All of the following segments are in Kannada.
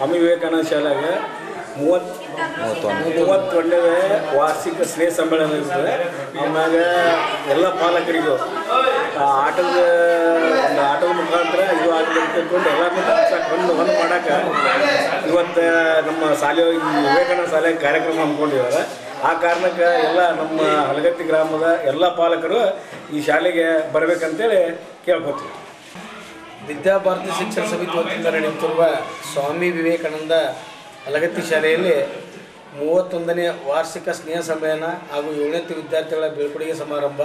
ಸ್ವಾಮಿ ವಿವೇಕಾನಂದ ಶಾಲೆಗೆ ಮೂವತ್ತು ಮೂವತ್ತೊಂದನೇ ವಾರ್ಷಿಕ ಸ್ನೇಹ ಸಮ್ಮೇಳನ ಇರ್ತದೆ ಆಮ್ಯಾಗ ಎಲ್ಲ ಪಾಲಕರಿಗೂ ಆ ಆಟದ ಒಂದು ಆಟದ ಮುಖಾಂತರ ಇದು ಆಗಬೇಕು ತಿಳ್ಕೊಂಡು ಎಲ್ಲರನ್ನೂ ತಪ್ಸಕ್ಕೆ ಒಂದು ಒಂದು ಮಾಡಕ್ಕೆ ಇವತ್ತು ನಮ್ಮ ಶಾಲೆ ಈ ವಿವೇಕಾನಂದ ಶಾಲೆ ಕಾರ್ಯಕ್ರಮ ಹಮ್ಮಿಕೊಂಡಿದ್ದಾರೆ ಆ ಕಾರಣಕ್ಕೆ ಎಲ್ಲ ನಮ್ಮ ಹಲಗತ್ತಿ ಗ್ರಾಮದ ಎಲ್ಲ ಪಾಲಕರು ಈ ಶಾಲೆಗೆ ಬರಬೇಕಂತೇಳಿ ಕೇಳ್ಕೊತೀವಿ ವಿದ್ಯಾಭಾರತಿ ಶಿಕ್ಷಣ ಸಮಿತಿ ವತಿಯಿಂದ ನಡೆಯುತ್ತಿರುವ ಸ್ವಾಮಿ ವಿವೇಕಾನಂದ ಹಲಗತ್ತಿ ಶಾಲೆಯಲ್ಲಿ ಮೂವತ್ತೊಂದನೇ ವಾರ್ಷಿಕ ಸ್ನೇಹ ಸಮ್ಮೇಳನ ಹಾಗೂ ಏಳನೇ ವಿದ್ಯಾರ್ಥಿಗಳ ಬೀಳ್ಕೊಡುಗೆ ಸಮಾರಂಭ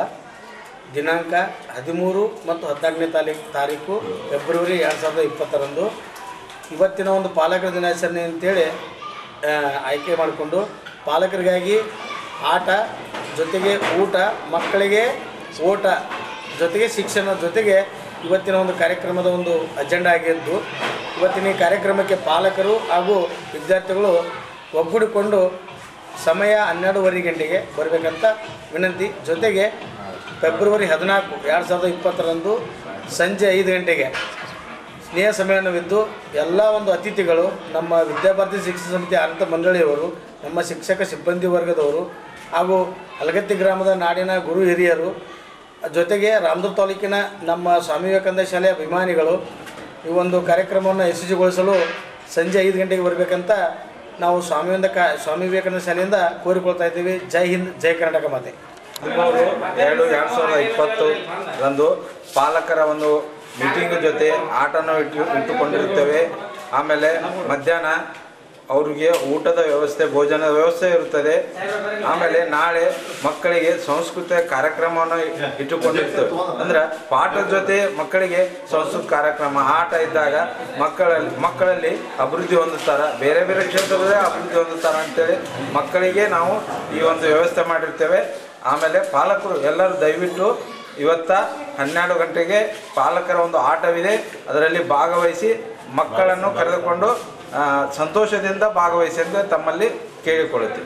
ದಿನಾಂಕ ಹದಿಮೂರು ಮತ್ತು ಹದಿನಾಲ್ಕನೇ ತಾರೀಕು ತಾರೀಕು ಫೆಬ್ರವರಿ ಎರಡು ಸಾವಿರದ ಇಪ್ಪತ್ತರಂದು ಇವತ್ತಿನ ಒಂದು ಪಾಲಕರ ದಿನಾಚರಣೆ ಅಂತೇಳಿ ಆ, ಆಯ್ಕೆ ಮಾಡಿಕೊಂಡು ಪಾಲಕರಿಗಾಗಿ ಆಟ ಜೊತೆಗೆ ಊಟ ಮಕ್ಕಳಿಗೆ ಓಟ ಜೊತೆಗೆ ಶಿಕ್ಷಣ ಜೊತೆಗೆ ಇವತ್ತಿನ ಒಂದು ಕಾರ್ಯಕ್ರಮದ ಒಂದು ಅಜೆಂಡಾ ಆಗಿದ್ದು ಇವತ್ತಿನ ಈ ಕಾರ್ಯಕ್ರಮಕ್ಕೆ ಪಾಲಕರು ಹಾಗೂ ವಿದ್ಯಾರ್ಥಿಗಳು ಒಗ್ಗೂಡಿಕೊಂಡು ಸಮಯ ಹನ್ನೆರಡೂವರೆ ಗಂಟೆಗೆ ಬರಬೇಕಂತ ವಿನಂತಿ ಜೊತೆಗೆ ಫೆಬ್ರವರಿ ಹದಿನಾಲ್ಕು ಎರಡು ಸಾವಿರದ ಇಪ್ಪತ್ತರಂದು ಸಂಜೆ ಐದು ಗಂಟೆಗೆ ಸ್ನೇಹ ಸಮ್ಮೇಳನವಿದ್ದು ಎಲ್ಲ ಒಂದು ಅತಿಥಿಗಳು ನಮ್ಮ ವಿದ್ಯಾಭಾರತಿ ಶಿಕ್ಷಣ ಸಮಿತಿ ಆಡಳಿತ ಮಂಡಳಿಯವರು ನಮ್ಮ ಶಿಕ್ಷಕ ಸಿಬ್ಬಂದಿ ವರ್ಗದವರು ಹಾಗೂ ಹಲಗತ್ತಿ ಗ್ರಾಮದ ನಾಡಿನ ಗುರು ಹಿರಿಯರು ಜೊತೆಗೆ ರಾಮದುರ್ಗ ತಾಲೂಕಿನ ನಮ್ಮ ಸ್ವಾಮಿ ವಿವೇಕಾನಂದ ಶಾಲೆಯ ಅಭಿಮಾನಿಗಳು ಈ ಒಂದು ಕಾರ್ಯಕ್ರಮವನ್ನು ಯಶಸ್ವಿಗೊಳಿಸಲು ಸಂಜೆ ಐದು ಗಂಟೆಗೆ ಬರಬೇಕಂತ ನಾವು ಸ್ವಾಮಿಯಿಂದ ಕಾ ಸ್ವಾಮಿ ವಿವೇಕಾನಂದ ಶಾಲೆಯಿಂದ ಕೋರಿಕೊಳ್ತಾ ಇದ್ದೀವಿ ಜೈ ಹಿಂದ್ ಜೈ ಕರ್ನಾಟಕ ಮಾತೆ ಹದಿಮೂರು ಎರಡು ಎರಡು ಸಾವಿರದ ಇಪ್ಪತ್ತು ರಂದು ಪಾಲಕರ ಒಂದು ಮೀಟಿಂಗ್ ಜೊತೆ ಆಟನ ಇಟ್ಟು ಇಟ್ಟುಕೊಂಡಿರುತ್ತೇವೆ ಆಮೇಲೆ ಮಧ್ಯಾಹ್ನ ಅವರಿಗೆ ಊಟದ ವ್ಯವಸ್ಥೆ ಭೋಜನದ ವ್ಯವಸ್ಥೆ ಇರುತ್ತದೆ ಆಮೇಲೆ ನಾಳೆ ಮಕ್ಕಳಿಗೆ ಸಾಂಸ್ಕೃತಿಕ ಕಾರ್ಯಕ್ರಮವನ್ನು ಇಟ್ಟುಕೊಂಡಿರ್ತೇವೆ ಅಂದ್ರೆ ಪಾಠದ ಜೊತೆ ಮಕ್ಕಳಿಗೆ ಸಂಸ್ಕೃತ ಕಾರ್ಯಕ್ರಮ ಆಟ ಇದ್ದಾಗ ಮಕ್ಕಳಲ್ಲಿ ಮಕ್ಕಳಲ್ಲಿ ಅಭಿವೃದ್ಧಿ ಹೊಂದುತ್ತಾರೆ ಬೇರೆ ಬೇರೆ ಕ್ಷೇತ್ರದಲ್ಲಿ ಅಭಿವೃದ್ಧಿ ಹೊಂದುತ್ತಾರೆ ಅಂತೇಳಿ ಮಕ್ಕಳಿಗೆ ನಾವು ಈ ಒಂದು ವ್ಯವಸ್ಥೆ ಮಾಡಿರ್ತೇವೆ ಆಮೇಲೆ ಪಾಲಕರು ಎಲ್ಲರೂ ದಯವಿಟ್ಟು ಇವತ್ತ ಹನ್ನೆರಡು ಗಂಟೆಗೆ ಪಾಲಕರ ಒಂದು ಆಟವಿದೆ ಅದರಲ್ಲಿ ಭಾಗವಹಿಸಿ ಮಕ್ಕಳನ್ನು ಕರೆದುಕೊಂಡು ಆ, ಸಂತೋಷದಿಂದ ಭಾಗವಹಿಸಿ ಅಂತ ತಮ್ಮಲ್ಲಿ ಕೇಳಿಕೊಳ್ಳುತ್ತೀವಿ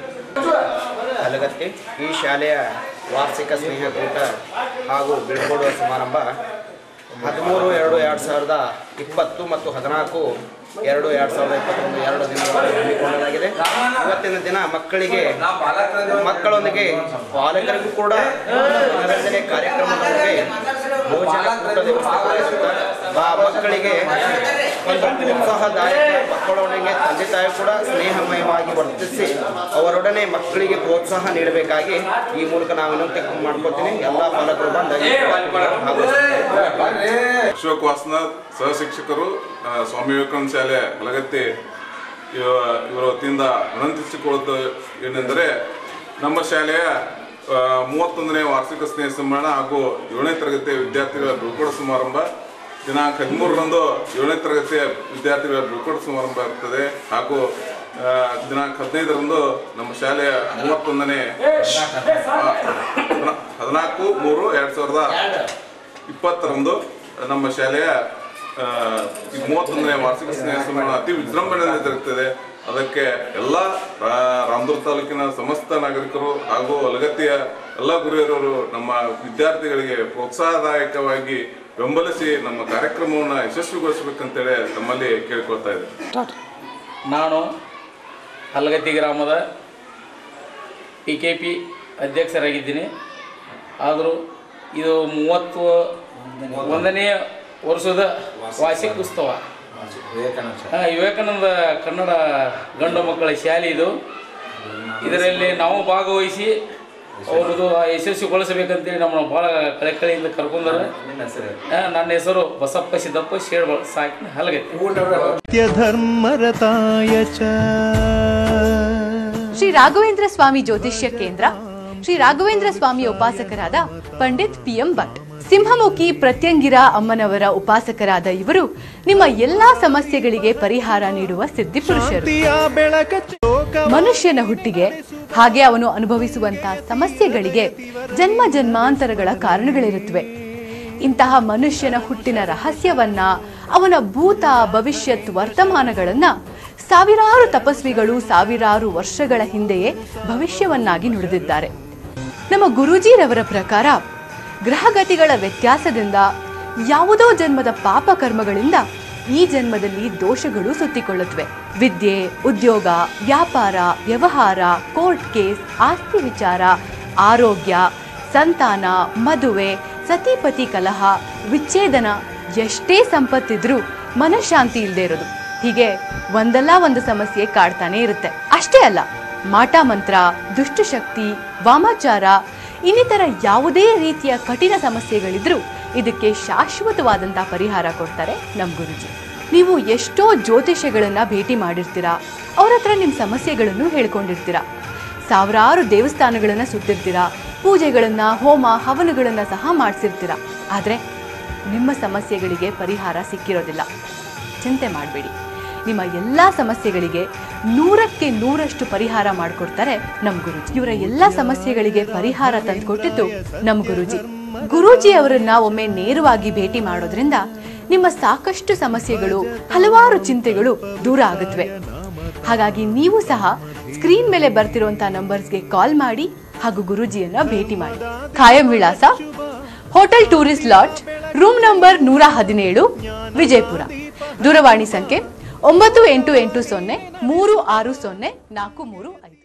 ಹಲಗತ್ತಿ ಈ ಶಾಲೆಯ ವಾರ್ಷಿಕ ಸ್ನೇಹಕೂಟ ಹಾಗೂ ಬೀಳ್ಕೊಡುವ ಸಮಾರಂಭ ಹದಿಮೂರು ಎರಡು ಎರಡು ಸಾವಿರದ ಇಪ್ಪತ್ತು ಮತ್ತು ಹದಿನಾಲ್ಕು ಎರಡು ಎರಡು ಸಾವಿರದ ಇಪ್ಪತ್ತೊಂದು ಎರಡು ದಿನಗಳಲ್ಲಿ ಹಮ್ಮಿಕೊಳ್ಳಲಾಗಿದೆ ಇವತ್ತಿನ ದಿನ ಮಕ್ಕಳಿಗೆ ಮಕ್ಕಳೊಂದಿಗೆ ಪಾಲಕರಿಗೂ ಕೂಡ ಮನರಂಜನೆ ಕಾರ್ಯಕ್ರಮದೊಂದಿಗೆ ಭೋಜನ ಊಟದ ವ್ಯವಸ್ಥೆ ಕೂಡ ಇರುತ್ತೆ. ಆ ಮಕ್ಕಳಿಗೆ ಒಂದು ಪ್ರೋತ್ಸಾಹದಾಯಕ ಮಕ್ಕಳೊಂದಿಗೆ ತಂದೆ ತಾಯಿ ಕೂಡ ಸ್ನೇಹಮಯವಾಗಿ ವರ್ತಿಸಿ ಅವರೊಡನೆ ಮಕ್ಕಳಿಗೆ ಪ್ರೋತ್ಸಾಹ ನೀಡಬೇಕಾಗಿ ಈ ಮೂಲಕ ನಾವು ವಿನಂತಿ ಮಾಡ್ಕೊತೀನಿ ಎಲ್ಲ ಪಾಲಕರು ಬಂದು ಭಾಗವಹಿಸ್ತಾರೆ. ಅಶೋಕ್ ವಾಸನಾಥ್ ಸಹ ಶಿಕ್ಷಕರು ಆ, ಸ್ವಾಮಿ ವಿವೇಕಾನಂದ ಶಾಲೆ ಹಲಗತ್ತಿ ಇವ- ಇವರ ವತಿಯಿಂದ ವಿನಂತಿಸಿಕೊಳ್ಳುವುದು ಏನೆಂದರೆ ನಮ್ಮ ಶಾಲೆಯ ಆ, ಮೂವತ್ತೊಂದನೇ ವಾರ್ಷಿಕ ಸ್ನೇಹ ಸಮ್ಮೇಳನ ಹಾಗೂ ಏಳನೇ ತರಗತಿಯ ವಿದ್ಯಾರ್ಥಿಗಳ ಬೀಳ್ಕೊಡ ಸಮಾರಂಭ ದಿನಾಂಕ ಹದಿಮೂರರಂದು ಏಳನೇ ತರಗತಿಯ ವಿದ್ಯಾರ್ಥಿಗಳ ಬೀಳ್ಕೊಡ ಸಮಾರಂಭ ಇರುತ್ತದೆ ಹಾಗೂ ಆ, ದಿನಾಂಕ ಹದಿನೈದರಂದು ನಮ್ಮ ಶಾಲೆಯ ಮೂವತ್ತೊಂದನೇ ಆ, ಹದಿನಾಲ್ಕು ಮೂರು ಎರಡು ಸಾವಿರದ ಇಪ್ಪತ್ತರಂದು ನಮ್ಮ ಶಾಲೆಯ ಆ, ಈ ಮೂವತ್ತೊಂದನೇ ವಾರ್ಷಿಕ ಸ್ನೇಹ ಸಮ್ಮೇಳನ ಅತಿ ವಿಜೃಂಭಣೆಯಿಂದ ಜರುಗುತ್ತದೆ ಅದಕ್ಕೆ ಎಲ್ಲ ಆ, ರಾಮದುರ್ಗ ತಾಲೂಕಿನ ಸಮಸ್ತ ನಾಗರಿಕರು ಹಾಗೂ ಅಲಗತ್ತಿಯ ಎಲ್ಲ ಗುರಿಯರವರು ನಮ್ಮ ವಿದ್ಯಾರ್ಥಿಗಳಿಗೆ ಪ್ರೋತ್ಸಾಹದಾಯಕವಾಗಿ ಬೆಂಬಲಿಸಿ ನಮ್ಮ ಕಾರ್ಯಕ್ರಮವನ್ನು ಯಶಸ್ವಿಗೊಳಿಸಬೇಕಂತೇಳಿ ತಮ್ಮಲ್ಲಿ ಕೇಳ್ಕೊಳ್ತಾ ಇದ್ದೇನೆ ನಾನು ಹಲಗತ್ತಿ ಗ್ರಾಮದ ಪಿ ಕೆ ಪಿ ಅಧ್ಯಕ್ಷರಾಗಿದ್ದೀನಿ ಆದರೂ ಇದು ಮೂವತ್ತು ಒಂದನೇ ವರ್ಷದ ವಾರ್ಷಿಕ ಉತ್ಸವ ಹಾ, ವಿವೇಕಾನಂದ ಕನ್ನಡ ಗಂಡು ಮಕ್ಕಳ ಶಾಲೆ ಇದು ಇದರಲ್ಲಿ ನಾವು ಭಾಗವಹಿಸಿ ಅವ್ರದ್ದು ಯಶಸ್ವಿಗೊಳಿಸಬೇಕಂತೇಳಿ ನಮ್ಮನ್ನು ಭಾಳ ಕಳೆಕಳೆಯಿಂದ ಕರ್ಕೊಂಡಾರೆ ಹಾ, ನನ್ನ ಹೆಸರು ಬಸಪ್ಪ ಸಿದ್ದಪ್ಪ ಶೇರ್ಬಾಳ್ ಸಾಕಿನ ಹಲಗತ್ತಿ नित्यधर्मरताय च ಶ್ರೀ ರಾಘವೇಂದ್ರ ಸ್ವಾಮಿ ಜ್ಯೋತಿಷ್ಯ ಕೇಂದ್ರ ಶ್ರೀ ರಾಘವೇಂದ್ರ ಸ್ವಾಮಿ ಉಪಾಸಕರಾದ ಪಂಡಿತ್ ಪಿ ಎಂ ಭಟ್ ಸಿಂಹಮುಖಿ ಪ್ರತ್ಯಂಗಿರ ಅಮ್ಮನವರ ಉಪಾಸಕರಾದ ಇವರು ನಿಮ್ಮ ಎಲ್ಲಾ ಸಮಸ್ಯೆಗಳಿಗೆ ಪರಿಹಾರ ನೀಡುವ ಸಿದ್ಧಿಪುರುಷರು ಶಾಂತಿಯ ಬೆಳಕ ಚೋಕ ಮನುಷ್ಯನ ಹುಟ್ಟಿಗೆ ಹಾಗೆ ಅವನು ಅನುಭವಿಸುವಂತಹ ಸಮಸ್ಯೆಗಳಿಗೆ ಜನ್ಮ ಜನ್ಮಾಂತರಗಳ ಕಾರಣಗಳಿರುತ್ತವೆ ಇಂತಹ ಮನುಷ್ಯನ ಹುಟ್ಟಿನ ರಹಸ್ಯವನ್ನ ಅವನ ಭೂತ ಭವಿಷ್ಯತ್ ವರ್ತಮಾನಗಳನ್ನ ಸಾವಿರಾರು ತಪಸ್ವಿಗಳು ಸಾವಿರಾರು ವರ್ಷಗಳ ಹಿಂದೆಯೇ ಭವಿಷ್ಯವನ್ನಾಗಿ ನುಡಿದಿದ್ದಾರೆ ನಮ್ಮ ಗುರೂಜಿರವರ ಪ್ರಕಾರ ಗ್ರಹಗತಿಗಳ ವ್ಯತ್ಯಾಸದಿಂದ ಯಾವುದೋ ಜನ್ಮದ ಪಾಪ ಕರ್ಮಗಳಿಂದ ಈ ಜನ್ಮದಲ್ಲಿ ದೋಷಗಳು ಸುತ್ತಿಕೊಳ್ಳುತ್ತವೆ ವಿದ್ಯೆ ಉದ್ಯೋಗ ವ್ಯಾಪಾರ ವ್ಯವಹಾರ ಕೋರ್ಟ್ ಕೇಸ್ ಆಸ್ತಿ ವಿಚಾರ ಆರೋಗ್ಯ ಸಂತಾನ ಮದುವೆ ಸತಿಪತಿ ಕಲಹ ವಿಚ್ಛೇದನ ಎಷ್ಟೇ ಸಂಪತ್ತಿದ್ರೂ ಮನಃಶಾಂತಿ ಇಲ್ಲದೆ ಇರೋದು ಹೀಗೆ ಒಂದಲ್ಲ ಒಂದು ಸಮಸ್ಯೆ ಕಾಡ್ತಾನೆ ಇರುತ್ತೆ ಅಷ್ಟೇ ಅಲ್ಲ ಮಾಟ ಮಂತ್ರ ದುಷ್ಟಶಕ್ತಿ ವಾಮಾಚಾರ ಇನ್ನಿತರ ಯಾವುದೇ ರೀತಿಯ ಕಠಿಣ ಸಮಸ್ಯೆಗಳಿದ್ರೂ ಇದಕ್ಕೆ ಶಾಶ್ವತವಾದಂಥ ಪರಿಹಾರ ಕೊಡ್ತಾರೆ ನಮ್ಮ ಗುರುಜಿ ನೀವು ಎಷ್ಟೋ ಜ್ಯೋತಿಷ್ಯಗಳನ್ನ ಭೇಟಿ ಮಾಡಿರ್ತೀರಾ ಅವ್ರ ಹತ್ರ ನಿಮ್ಮ ಸಮಸ್ಯೆಗಳನ್ನು ಹೇಳ್ಕೊಂಡಿರ್ತೀರಾ ಸಾವಿರಾರು ದೇವಸ್ಥಾನಗಳನ್ನು ಸುತ್ತಿರ್ತೀರಾ ಪೂಜೆಗಳನ್ನ ಹೋಮ ಹವನಗಳನ್ನ ಸಹ ಮಾಡಿಸಿರ್ತೀರಾ ಆದರೆ ನಿಮ್ಮ ಸಮಸ್ಯೆಗಳಿಗೆ ಪರಿಹಾರ ಸಿಕ್ಕಿರೋದಿಲ್ಲ ಚಿಂತೆ ಮಾಡಬೇಡಿ ನಿಮ್ಮ ಎಲ್ಲ ಸಮಸ್ಯೆಗಳಿಗೆ ನೂರಕ್ಕೆ ನೂರಷ್ಟು ಪರಿಹಾರ ಮಾಡಿಕೊಡ್ತಾರೆ ನಮ್ಮ ಗುರುಜಿ ಇವರ ಎಲ್ಲ ಸಮಸ್ಯೆಗಳಿಗೆ ಪರಿಹಾರ ತಂದುಕೊಟ್ಟಿದ್ದು ನಮ್ಮ ಗುರುಜಿ ಗುರೂಜಿ ಅವರನ್ನ ಒಮ್ಮೆ ನೇರವಾಗಿ ಭೇಟಿ ಮಾಡೋದ್ರಿಂದ ನಿಮ್ಮ ಸಾಕಷ್ಟು ಸಮಸ್ಯೆಗಳು ಹಲವಾರು ಚಿಂತೆಗಳು ದೂರ ಆಗುತ್ತವೆ ಹಾಗಾಗಿ ನೀವು ಸಹ ಸ್ಕ್ರೀನ್ ಮೇಲೆ ಬರ್ತಿರುವಂತ ನಂಬರ್ಸ್ಗೆ ಕಾಲ್ ಮಾಡಿ ಹಾಗೂ ಗುರೂಜಿಯನ್ನ ಭೇಟಿ ಮಾಡಿ ಖಾಯಂ ವಿಳಾಸ hotel tourist lodge room number ನೂರ ಹದಿನೇಳು ವಿಜಯಪುರ ದೂರವಾಣಿ ಸಂಖ್ಯೆ ಒಂಬತ್ತು ಎಂಟು ಎಂಟು ಸೊನ್ನೆ ಮೂರು ಆರು ಸೊನ್ನೆ ನಾಲ್ಕು ಮೂರು ಐದು